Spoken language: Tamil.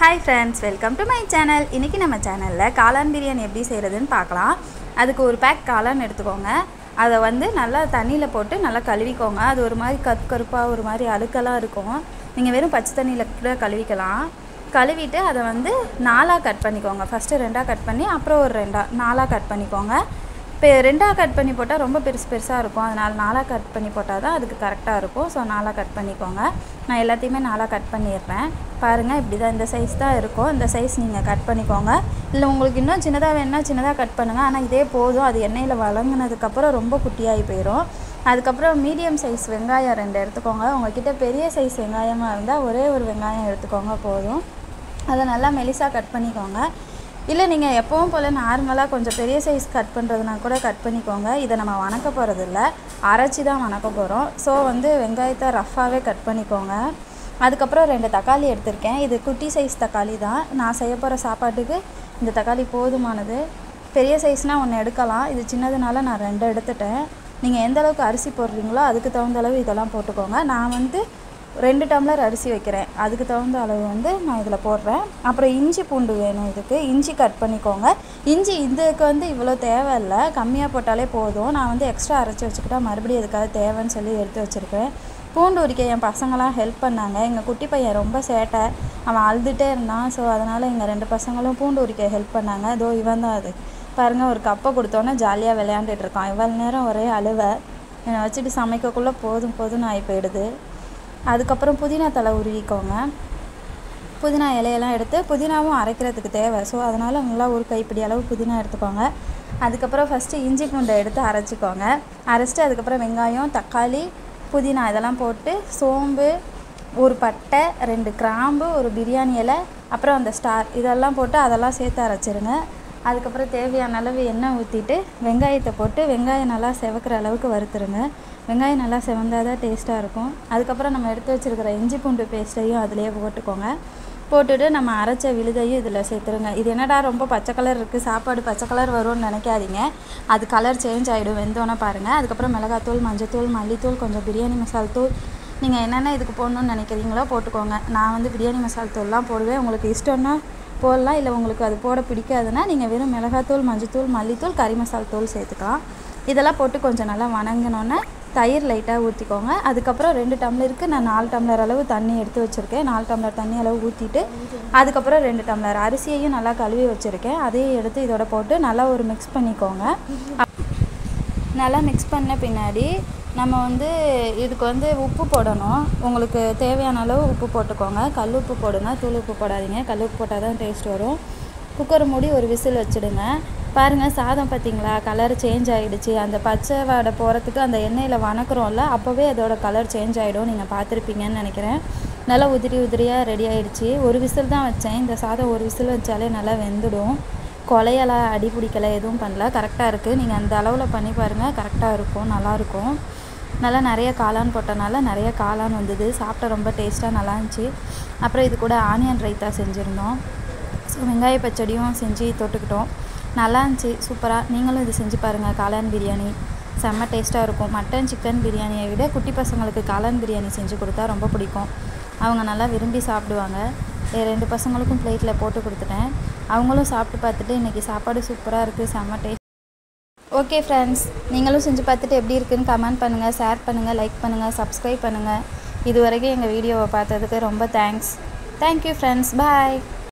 hi friends welcome to my channel இன்றைக்கி நம்ம சேனலில் காளான் பிரியாணி எப்படி செய்கிறதுன்னு பார்க்கலாம் அதுக்கு ஒரு பேக் காளான் எடுத்துக்கோங்க அதை வந்து நல்லா தண்ணியில் போட்டு நல்லா கழுவிக்கோங்க அது ஒரு மாதிரி கப் கருப்பாக ஒரு மாதிரி அழுக்கெல்லாம் இருக்கும் நீங்கள் வெறும் பச்சை தண்ணியில் கூட கழுவிக்கலாம் கழுவிட்டு அதை வந்து நாலாக கட் பண்ணிக்கோங்க ஃபஸ்ட்டு ரெண்டாக கட் பண்ணி அப்புறம் ஒரு ரெண்டாக நாலாக கட் பண்ணிக்கோங்க இப்போ ரெண்டாக கட் பண்ணி போட்டால் ரொம்ப பெருசு பெருசாக இருக்கும் அதனால் நாலாக கட் பண்ணி போட்டால் தான் அதுக்கு கரெக்டாக இருக்கும் ஸோ நாலாக கட் பண்ணிக்கோங்க நான் எல்லாத்தையுமே நாலாக கட் பண்ணிடுறேன் பாருங்கள் இப்படி தான் இந்த சைஸ் தான் இருக்கும் இந்த சைஸ் நீங்கள் கட் பண்ணிக்கோங்க இல்லை உங்களுக்கு இன்னும் சின்னதாக வேணுன்னா சின்னதாக கட் பண்ணுங்கள் ஆனால் இதே போதும் அது எண்ணெயில் வழங்கினதுக்கப்புறம் ரொம்ப குட்டியாகி போயிடும் அதுக்கப்புறம் மீடியம் சைஸ் வெங்காயம் ரெண்டு எடுத்துக்கோங்க உங்ககிட்ட பெரிய சைஸ் வெங்காயமாக இருந்தால் ஒரே ஒரு வெங்காயம் எடுத்துக்கோங்க போதும் அதை நல்லா மெலிசாக கட் பண்ணிக்கோங்க இல்லை நீங்கள் எப்பவும் போல் நார்மலாக கொஞ்சம் பெரிய சைஸ் கட் பண்ணுறதுனா கூட கட் பண்ணிக்கோங்க இதை நம்ம வணக்க போகிறதில்ல அரைச்சி தான் வணக்க போகிறோம் ஸோ வந்து வெங்காயத்தை ரஃப்பாகவே கட் பண்ணிக்கோங்க அதுக்கப்புறம் ரெண்டு தக்காளி எடுத்திருக்கேன் இது குட்டி சைஸ் தக்காளி தான் நான் செய்ய போகிற சாப்பாட்டுக்கு இந்த தக்காளி போதுமானது பெரிய சைஸ்னால் ஒன்று எடுக்கலாம் இது சின்னதுனால நான் ரெண்டு எடுத்துட்டேன் நீங்கள் எந்த அளவுக்கு அரிசி போடுறீங்களோ அதுக்கு தகுந்த அளவு இதெல்லாம் போட்டுக்கோங்க நான் வந்து ரெண்டு டம்ளர் அரிசி வைக்கிறேன் அதுக்கு தகுந்த அளவு வந்து நான் இதில் போடுறேன் அப்புறம் இஞ்சி பூண்டு வேணும் இதுக்கு இஞ்சி கட் பண்ணிக்கோங்க இஞ்சி இதுக்கு வந்து இவ்வளோ தேவையில்லை கம்மியாக போட்டாலே போதும் நான் வந்து எக்ஸ்ட்ரா அரைச்சி வச்சுக்கிட்டா மறுபடியும் எதுக்காக தேவைன்னு சொல்லி எடுத்து வச்சுருக்கேன் பூண்டு உரிக்க என் பசங்களாம் ஹெல்ப் பண்ணாங்க எங்கள் குட்டி பையன் ரொம்ப சேட்டை அவன் அழுதுகிட்டே இருந்தான் ஸோ அதனால் எங்கள் ரெண்டு பசங்களும் பூண்டு உரிக்க ஹெல்ப் பண்ணாங்க அதோ இவன் தான் அது பாருங்கள் ஒரு கப்பை கொடுத்தோன்னே ஜாலியாக விளையாண்டுட்டு இருக்கான் இவ்வளோ நேரம் ஒரே அழுவை என்னை வச்சுட்டு சமைக்கக்குள்ளே போதும் போதும்னு ஆகி போயிடுது அதுக்கப்புறம் புதினா தலை உருவிக்கோங்க புதினா இலையெல்லாம் எடுத்து புதினாவும் அரைக்கிறதுக்கு தேவை ஸோ அதனால் நல்லா ஒரு கைப்பிடி அளவு புதினா எடுத்துக்கோங்க அதுக்கப்புறம் ஃபஸ்ட்டு இஞ்சி பூண்டை எடுத்து அரைச்சிக்கோங்க அரைச்சிட்டு அதுக்கப்புறம் வெங்காயம் தக்காளி புதினா இதெல்லாம் போட்டு சோம்பு ஒரு பட்டை ரெண்டு கிராம்பு ஒரு பிரியாணி இலை அப்புறம் அந்த ஸ்டார் இதெல்லாம் போட்டு அதெல்லாம் சேர்த்து அரைச்சிருங்க அதுக்கப்புறம் தேவையான அளவு எண்ணெய் ஊற்றிட்டு வெங்காயத்தை போட்டு வெங்காயம் நல்லா செவக்கிற அளவுக்கு வறுத்துருங்க வெங்காயம் நல்லா செவந்தால் தான் டேஸ்ட்டாக இருக்கும் அதுக்கப்புறம் நம்ம எடுத்து வச்சுருக்கிற இஞ்சி பூண்டு பேஸ்ட்டையும் அதிலே போட்டுக்கோங்க போட்டுட்டு நம்ம அரைச்ச விழுதையும் இதில் சேர்த்துருங்க இது என்னடா ரொம்ப பச்சை கலர் இருக்குது சாப்பாடு பச்சை கலர் வரும்னு நினைக்காதீங்க அது கலர் சேஞ்ச் ஆகிடும் வெந்தோன்னே பாருங்கள் அதுக்கப்புறம் மிளகாத்தூள் மஞ்சத்தூள் மல்லித்தூள் கொஞ்சம் பிரியாணி மசால் தூள் நீங்கள் என்னென்ன இதுக்கு போடணும்னு நினைக்கிறீங்களோ போட்டுக்கோங்க நான் வந்து பிரியாணி மசால் தூள்லாம் போடுவேன் உங்களுக்கு இஷ்டம்னா போடலாம் இல்லை உங்களுக்கு அது போட பிடிக்காதுன்னா நீங்கள் வெறும் மிளகாத்தூள் மஞ்சத்தூள் மல்லித்தூள் கறி மசால் தூள் சேர்த்துக்கலாம் இதெல்லாம் போட்டு கொஞ்சம் நல்லா வணங்கினோன்னே தயிர் லைட்டாக ஊற்றிக்கோங்க அதுக்கப்புறம் ரெண்டு டம்ளருக்கு நான் நாலு டம்ளர் அளவு தண்ணி எடுத்து வச்சுருக்கேன் நாலு டம்ளர் தண்ணி அளவு ஊற்றிட்டு அதுக்கப்புறம் ரெண்டு டம்ளர் அரிசியையும் நல்லா கழுவி வச்சுருக்கேன் அதையும் எடுத்து இதோட போட்டு நல்லா ஒரு மிக்ஸ் பண்ணிக்கோங்க நல்லா மிக்ஸ் பண்ண பின்னாடி நம்ம வந்து இதுக்கு வந்து உப்பு போடணும் உங்களுக்கு தேவையான அளவு உப்பு போட்டுக்கோங்க கல் உப்பு போடுங்க தூள் உப்பு போடாதீங்க கல் உப்பு போட்டால் தான் டேஸ்ட் வரும் குக்கர் மூடி ஒரு விசில் வச்சுடுங்க பாருங்கள் சாதம் பார்த்தீங்களா கலர் சேஞ்ச் ஆகிடுச்சு அந்த பச்சை வாடை போகிறதுக்கு அந்த எண்ணெயில் வணக்குறோம்ல அப்போவே அதோட கலர் சேஞ்ச் ஆகிடும் நீங்கள் பார்த்துருப்பீங்கன்னு நினைக்கிறேன் நல்லா உதிரி உதிரியாக ரெடி ஆகிடுச்சு ஒரு விசில் தான் வச்சேன் இந்த சாதம் ஒரு விசில் வச்சாலே நல்லா வெந்துடும் கொலையெல்லாம் அடி பிடிக்கலை எதுவும் பண்ணல கரெக்டாக இருக்குது நீங்கள் அந்த அளவில் பண்ணி பாருங்கள் கரெக்டாக இருக்கும் நல்லாயிருக்கும் நல்லா நிறைய காளான் போட்டனால நிறைய காளான் வந்தது சாப்பிட்ட ரொம்ப டேஸ்ட்டாக நல்லா இருந்துச்சு அப்புறம் இது கூட ஆனியன் ரைத்தா செஞ்சுருந்தோம் ஸோ வெங்காய பச்சடியும் செஞ்சு தொட்டுக்கிட்டோம் நல்லா இருந்துச்சு சூப்பராக நீங்களும் இது செஞ்சு பாருங்கள் காளான் பிரியாணி செம்ம டேஸ்ட்டாக இருக்கும் மட்டன் சிக்கன் பிரியாணியை விட குட்டி பசங்களுக்கு காளான் பிரியாணி செஞ்சு கொடுத்தா ரொம்ப பிடிக்கும் அவங்க நல்லா விரும்பி சாப்பிடுவாங்க என் ரெண்டு பசங்களுக்கும் பிளேட்டில் போட்டு கொடுத்துட்டேன் அவங்களும் சாப்பிட்டு பார்த்துட்டு இன்றைக்கி சாப்பாடு சூப்பராக இருக்குது செம்ம டேஸ்ட் ஓகே ஃப்ரெண்ட்ஸ் நீங்களும் செஞ்சு பார்த்துட்டு எப்படி இருக்குன்னு கமெண்ட் பண்ணுங்கள் ஷேர் பண்ணுங்கள் லைக் பண்ணுங்கள் சப்ஸ்கிரைப் பண்ணுங்கள் இது வரைக்கும் எங்கள் வீடியோவை பார்த்ததுக்கு ரொம்ப தேங்க்ஸ் தேங்க்யூ ஃப்ரெண்ட்ஸ் பாய்